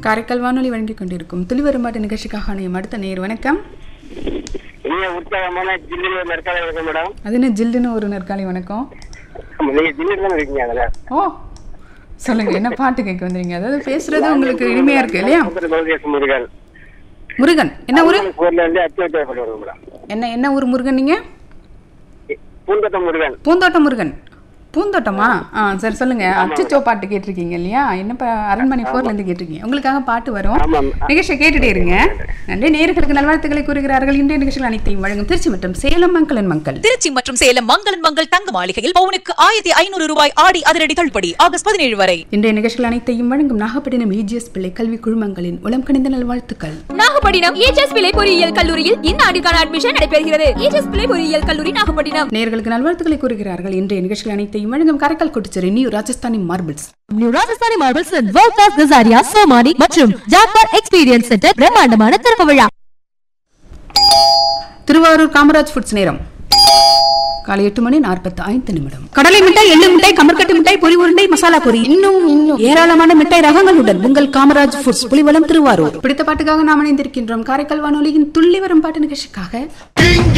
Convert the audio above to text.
காரைக்கால் வானொலி வழங்கிக் கொண்டிருக்கும் துளிவரும்பாட்டு நிகழ்ச்சிக்காக அணையும் அடுத்த நேர் வணக்கம் நீங்க உற்சாகமான ஜில்லுல நற்கால இருக்கு மேடம் அது என்ன ஜில்லுன்னு ஒரு நற்காலி வணக்கம் ஆமா, நீங்க ஜில்லுல தானே இருக்கீங்க அதுல ஓ சொல்லுங்க என்ன பாட்டு கேட்க வந்தீங்க அதாவது பேசுறது உங்களுக்கு இனிமையா இருக்கு இல்லையா பரதேச முருகன் முருகன் என்ன ஊரு ஊர்ல இருந்து அச்சுவட்டை வருவாங்க மேடம் என்ன என்ன ஊர் முருகன் நீங்க பூந்தோட்ட முருகன் பூந்தோட்டம் முருகன் பூந்தோட்டமா ஆ சரி சொல்லுங்க அச்சச்சோ பாட்டு கேட்டிருக்கீங்க இல்லையா என்ன ப- அரண்மனை ஃபோர்ல இருந்து கேட்டிருக்கீங்க உங்களுக்காக பாட்டு வரும் ஆமாம். நிகழ்ச்சியை கேட்டுட்டே இருங்க நன்றி நேயர்களுக்கு நல்வாழ்த்துக்களை கூறுகிறார்கள் இன்றைய நிகழ்ச்சிகள் அனைத்தையும் வழங்கும் திருச்சி மற்றும் சேலம் மக்களின் மக்கள் திருச்சி மற்றும் சேலம் மங்களன் மங்கள் தங்க மாளிகையில் பவுனுக்கு ஆயிரத்தி ஐநூறு ரூபாய் ஆடி அதிரடி தள்ளுபடி ஆகஸ்ட் பதினேழு வரை இன்றைய நிகழ்ச்சிகள் அனைத்தையும் வழங்கும் நாகப்பட்டினம் இஜிஎஸ் பிள்ளை கல்வி குழுமங்களின் உளம் கணிந்த நல்வாழ்த்துக்கள் நாகப்பட்டினம் ஏஜஸ் பிள்ளை பொறியியல் கல்லூரியில் இந்த ஆண்டுக்கான அட்மிஷன் நடைபெறுகிறது ஏஜஸ் பிள்ளை பொறியியல் கல்லூரி நாகப்பட்டினம் நேயர்களுக்கு நல்வாழ்த்துக்களை கூறுகிறார்கள் இன்றைய நிகழ்ச்சிகள் அனைத்தையும் வழங்கும் Karaikal Kottucherry new Rajasthani marbles new Rajasthani marbles world class Kajaria Somany மற்றும் ஜாக்வார் எக்ஸ்பீரியன்ஸ் சென்டர் பிரம்மாண்டமான திறப்பு விழா திருவாரூர் காமராஜ் ஃபுட்ஸ் நேரம் காலை எட்டு மணி நாற்பத்தி ஐந்து நிமிடம் கடலை மிட்டாய் எள்ளு மிட்டாய் கமர்கட்டு மிட்டாய் பொரி உருண்டை மசாலா பொரி இன்னும் இன்னும் ஏராளமான மிட்டாய் ரகங்களுடன் உங்கள் காமராஜ் ஃபுட்ஸ் புலிவலம் திருவாரூர் பிடித்த பாட்டுக்காக நாம் இணைந்திருக்கின்றோம் காரைக்கால் வானொலியின் துள்ளி வரும் பாட்டு நிகழ்ச்சிக்காக